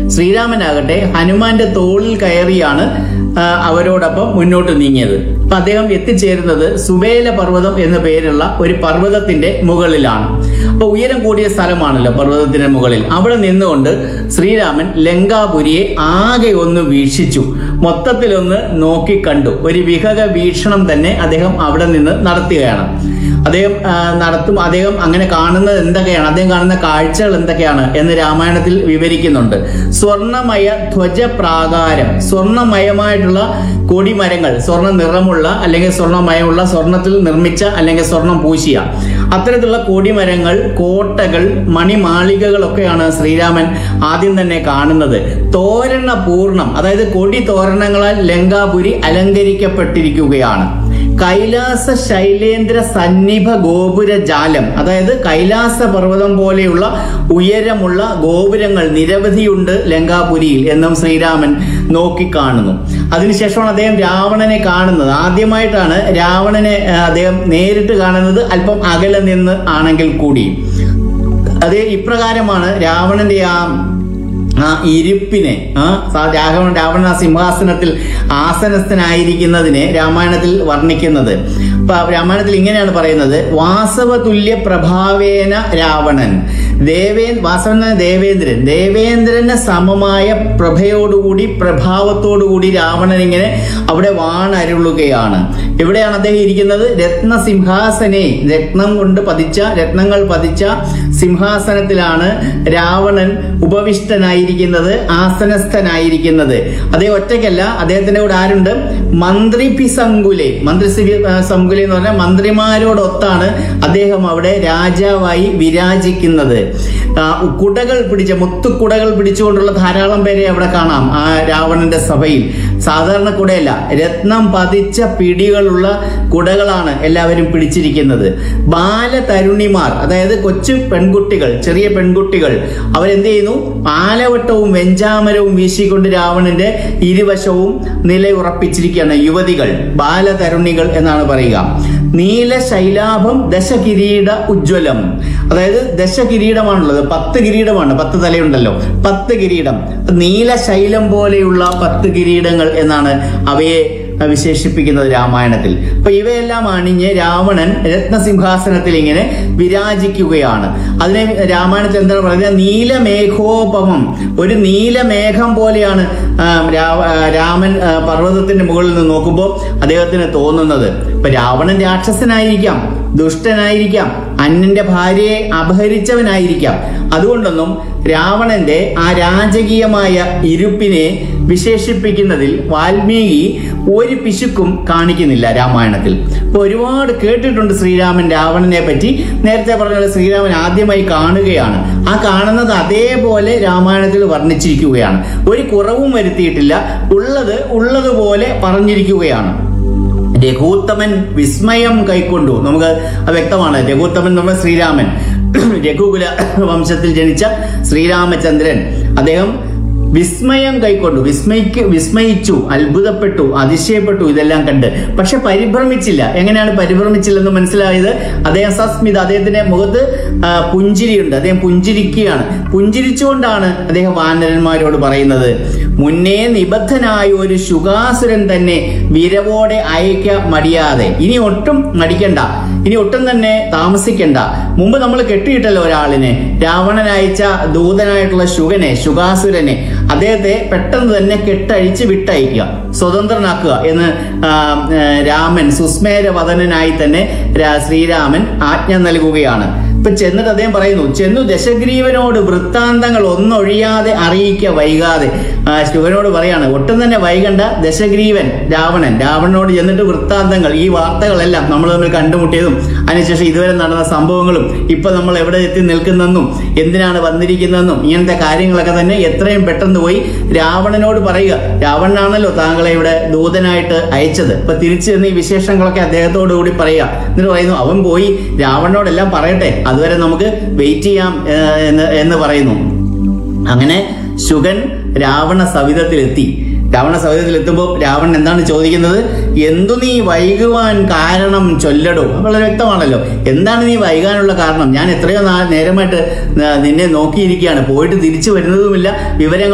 ശ്രീരാമനാകട്ടെ ഹനുമാന്റെ തോളിൽ കയറിയാണ് ആ, അവരോടൊപ്പം മുന്നോട്ട് നീങ്ങിയത് അപ്പൊ അദ്ദേഹം എത്തിച്ചേരുന്നത് സുബേല പർവ്വതം എന്ന പേരുള്ള ഒരു പർവ്വതത്തിന്റെ മുകളിലാണ് അപ്പൊ ഉയരം കൂടിയ സ്ഥലമാണല്ലോ പർവ്വതത്തിന്റെ മുകളിൽ അവിടെ നിന്നുകൊണ്ട് ശ്രീരാമൻ ലങ്കാപുരിയെ ആകെ ഒന്ന് വീക്ഷിച്ചു മൊത്തത്തിലൊന്ന് നോക്കിക്കണ്ടു ഒരു വിഹക വീക്ഷണം തന്നെ അദ്ദേഹം അവിടെ നിന്ന് നടത്തുകയാണ് അദ്ദേഹം ആ, നടത്തും അദ്ദേഹം അങ്ങനെ കാണുന്നത് എന്തൊക്കെയാണ് അദ്ദേഹം കാണുന്ന കാഴ്ചകൾ എന്തൊക്കെയാണ് എന്ന് രാമായണത്തിൽ വിവരിക്കുന്നുണ്ട് സ്വർണമയ ധ്വജ പ്രാകാരം സ്വർണമയമായിട്ടുള്ള കൊടിമരങ്ങൾ സ്വർണ്ണ നിറമുള്ള അല്ലെങ്കിൽ സ്വർണ്ണമയമുള്ള സ്വർണത്തിൽ നിർമ്മിച്ച അല്ലെങ്കിൽ സ്വർണം പൂശിയ അത്തരത്തിലുള്ള കൊടിമരങ്ങൾ കോട്ടകൾ മണിമാളികകളൊക്കെയാണ് ശ്രീരാമൻ ആദ്യം തന്നെ കാണുന്നത് തോരണ പൂർണ്ണം അതായത് കൊടി തോരണങ്ങളാൽ ലങ്കാപുരി അലങ്കരിക്കപ്പെട്ടിരിക്കുകയാണ് കൈലാസ ശൈലേന്ദ്ര സന്നിഭ ഗോപുര ജാലം അതായത് കൈലാസ പർവ്വതം പോലെയുള്ള ഉയരമുള്ള ഗോപുരങ്ങൾ നിരവധിയുണ്ട് ലങ്കാപുരിയിൽ എന്നും ശ്രീരാമൻ നോക്കിക്കാണുന്നു അതിനുശേഷമാണ് അദ്ദേഹം രാവണനെ കാണുന്നത് ആദ്യമായിട്ടാണ് രാവണനെ ആ, അദ്ദേഹം നേരിട്ട് കാണുന്നത് അല്പം അകലെ നിന്ന് ആണെങ്കിൽ കൂടി അത് ഇപ്രകാരമാണ് രാവണന്റെ ആ ആ ഇരിപ്പിനെ ആ സാ- രാവണ രാവണ ആ സിംഹാസനത്തിൽ ആസനസ്ഥനായിരിക്കുന്നതിനെ രാമായണത്തിൽ വർണ്ണിക്കുന്നത് അപ്പൊ രാമായണത്തിൽ ഇങ്ങനെയാണ് പറയുന്നത് വാസവതുല്യ പ്രഭാവേന രാവണൻ ദേവേ വാസവൻ എന്ന ദേവേന്ദ്രൻ ദേവേന്ദ്രന് സമമായ പ്രഭയോടുകൂടി പ്രഭാവത്തോടുകൂടി രാവണൻ ഇങ്ങനെ അവിടെ വാണരുളുകയാണ് എവിടെയാണ് അദ്ദേഹം ഇരിക്കുന്നത് രത്നസിംഹാസനെ രത്നം കൊണ്ട് പതിച്ച രത്നങ്ങൾ പതിച്ച സിംഹാസനത്തിലാണ് രാവണൻ ഉപവിഷ്ടനായിരിക്കുന്നത് ആസനസ്ഥനായിരിക്കുന്നത് അദ്ദേഹം ഒറ്റയ്ക്കല്ല അദ്ദേഹത്തിന്റെ കൂടെ ആരുണ്ട് മന്ത്രി പി സങ്കുലെ മന്ത്രി സി- ആ, സങ്കുലെ എന്ന് പറഞ്ഞാൽ മന്ത്രിമാരോടൊത്താണ് അദ്ദേഹം അവിടെ രാജാവായി വിരാജിക്കുന്നത് ആ, കുടകൾ പിടിച്ച മുത്തുക്കുടകൾ പിടിച്ചുകൊണ്ടുള്ള ധാരാളം പേരെ അവിടെ കാണാം ആ രാവണന്റെ സഭയിൽ സാധാരണ കുടയല്ല രത്നം പതിച്ച പിടികളുള്ള കുടകളാണ് എല്ലാവരും പിടിച്ചിരിക്കുന്നത് ബാലതരുണിമാർ അതായത് കൊച്ചു പെൺകുട്ടികൾ ചെറിയ പെൺകുട്ടികൾ അവരെന്ത് ചെയ്യുന്നു ആലവട്ടവും വെഞ്ചാമരവും വീശിക്കൊണ്ട് രാവണന്റെ ഇരുവശവും നിലയുറപ്പിച്ചിരിക്കുകയാണ് യുവതികൾ ബാലതരുണികൾ എന്നാണ് പറയുക നീല ശൈലാഭം ദശകിരീട ഉജ്ജ്വലം അതായത് ദശകിരീടമാണുള്ളത് പത്ത് കിരീടമാണ് പത്ത് തലയുണ്ടല്ലോ പത്ത് കിരീടം നീല ശൈലം പോലെയുള്ള പത്ത് കിരീടങ്ങൾ എന്നാണ് അവയെ വിശേഷിപ്പിക്കുന്നത് രാമായണത്തിൽ അപ്പൊ ഇവയെല്ലാം അണിഞ്ഞ് രാവണൻ രത്നസിംഹാസനത്തിൽ ഇങ്ങനെ വിരാജിക്കുകയാണ് അതിനെ രാമായണത്തിൽ എന്താണ് പറയുന്നത് നീലമേഘോപമം ഒരു നീലമേഘം പോലെയാണ് ആ, രാ- ആ, രാമൻ ആ, പർവ്വതത്തിന്റെ മുകളിൽ നിന്ന് നോക്കുമ്പോൾ അദ്ദേഹത്തിന് തോന്നുന്നത് ഇപ്പൊ രാവണൻ രാക്ഷസനായിരിക്കാം ദുഷ്ടനായിരിക്കാം അന്യന്റെ ഭാര്യയെ അപഹരിച്ചവനായിരിക്കാം അതുകൊണ്ടൊന്നും രാവണന്റെ ആ രാജകീയമായ ഇരുപ്പിനെ വിശേഷിപ്പിക്കുന്നതിൽ വാൽമീകി ഒരു പിശുക്കും കാണിക്കുന്നില്ല രാമായണത്തിൽ ഇപ്പൊ ഒരുപാട് കേട്ടിട്ടുണ്ട് ശ്രീരാമൻ രാവണനെ പറ്റി നേരത്തെ പറഞ്ഞ പോലെ ശ്രീരാമൻ ആദ്യമായി കാണുകയാണ് ആ കാണുന്നത് അതേപോലെ രാമായണത്തിൽ വർണ്ണിച്ചിരിക്കുകയാണ് ഒരു കുറവും വരുത്തിയിട്ടില്ല ഉള്ളത് ഉള്ളതുപോലെ പറഞ്ഞിരിക്കുകയാണ് രഘൂത്തമൻ വിസ്മയം കൈക്കൊണ്ടു നമുക്ക് അത് വ്യക്തമാണ് രഘൂത്തമൻ നമ്മുടെ ശ്രീരാമൻ രഘുകുല വംശത്തിൽ ജനിച്ച ശ്രീരാമചന്ദ്രൻ അദ്ദേഹം വിസ്മയം കൈക്കൊണ്ടു വിസ്മയിക്ക് വിസ്മയിച്ചു അത്ഭുതപ്പെട്ടു അതിശയപ്പെട്ടു ഇതെല്ലാം കണ്ട് പക്ഷെ പരിഭ്രമിച്ചില്ല എങ്ങനെയാണ് പരിഭ്രമിച്ചില്ലെന്ന് മനസ്സിലായത് അദ്ദേഹം സസ്മിത അദ്ദേഹത്തിന്റെ മുഖത്ത് ആ, പുഞ്ചിരിയുണ്ട് അദ്ദേഹം പുഞ്ചിരിക്കുകയാണ് പുഞ്ചിരിച്ചുകൊണ്ടാണ് അദ്ദേഹം വാനരന്മാരോട് പറയുന്നത് മുന്നേ നിബദ്ധനായ ഒരു ശുകാസുരൻ തന്നെ വിരവോടെ അയക്ക മടിയാതെ ഇനി ഒട്ടും മടിക്കണ്ട ഇനി ഒട്ടും തന്നെ താമസിക്കണ്ട മുമ്പ് നമ്മൾ കെട്ടിയിട്ടല്ലോ ഒരാളിനെ രാവണൻ അയച്ച ദൂതനായിട്ടുള്ള ശുഗനെ ശുകാസുരനെ അദ്ദേഹത്തെ പെട്ടെന്ന് തന്നെ കെട്ടഴിച്ച് വിട്ടയക്കുക സ്വതന്ത്രനാക്കുക എന്ന് ആ, ആ, രാമൻ സുസ്മേരവദനായി തന്നെ രാ- ശ്രീരാമൻ ആജ്ഞ നൽകുകയാണ് ഇപ്പൊ ചെന്നിട്ട് അദ്ദേഹം പറയുന്നു ചെന്നു ദശഗ്രീവനോട് വൃത്താന്തങ്ങൾ ഒന്നൊഴിയാതെ അറിയിക്ക വൈകാതെ ആ, ശിവനോട് പറയാണ് ഒട്ടും തന്നെ വൈകണ്ട ദശഗ്രീവൻ രാവണൻ രാവണനോട് ചെന്നിട്ട് വൃത്താന്തങ്ങൾ ഈ വാർത്തകളെല്ലാം നമ്മൾ തമ്മിൽ കണ്ടുമുട്ടിയതും അതിനുശേഷം ഇതുവരെ നടന്ന സംഭവങ്ങളും ഇപ്പൊ നമ്മൾ എവിടെ എത്തി നിൽക്കുന്നെന്നും എന്തിനാണ് വന്നിരിക്കുന്നതെന്നും ഇങ്ങനത്തെ കാര്യങ്ങളൊക്കെ തന്നെ എത്രയും പെട്ടെന്ന് പോയി രാവണനോട് പറയുക രാവണനാണല്ലോ താങ്കളെ ഇവിടെ ദൂതനായിട്ട് അയച്ചത് ഇപ്പൊ തിരിച്ചു ചെന്ന് ഈ വിശേഷങ്ങളൊക്കെ അദ്ദേഹത്തോടു കൂടി പറയുക എന്നിട്ട് പറയുന്നു അവൻ പോയി രാവണനോടെല്ലാം പറയട്ടെ അതുവരെ നമുക്ക് വെയിറ്റ് ചെയ്യാം ഏഹ്, എന്ന് എന്ന് പറയുന്നു അങ്ങനെ ശുഗൻ രാവണ സവിധത്തിലെത്തി രാവണ സവിധത്തിൽ എത്തുമ്പോൾ രാവണൻ എന്താണ് ചോദിക്കുന്നത് എന്തു നീ വൈകുവാൻ കാരണം ചൊല്ലടോ വളരെ വ്യക്തമാണല്ലോ എന്താണ് നീ വൈകാനുള്ള കാരണം ഞാൻ എത്രയോ നാ- നേരമായിട്ട് ആ, നിന്നെ നോക്കിയിരിക്കുകയാണ് പോയിട്ട് തിരിച്ചു വരുന്നതുമില്ല വിവരങ്ങൾ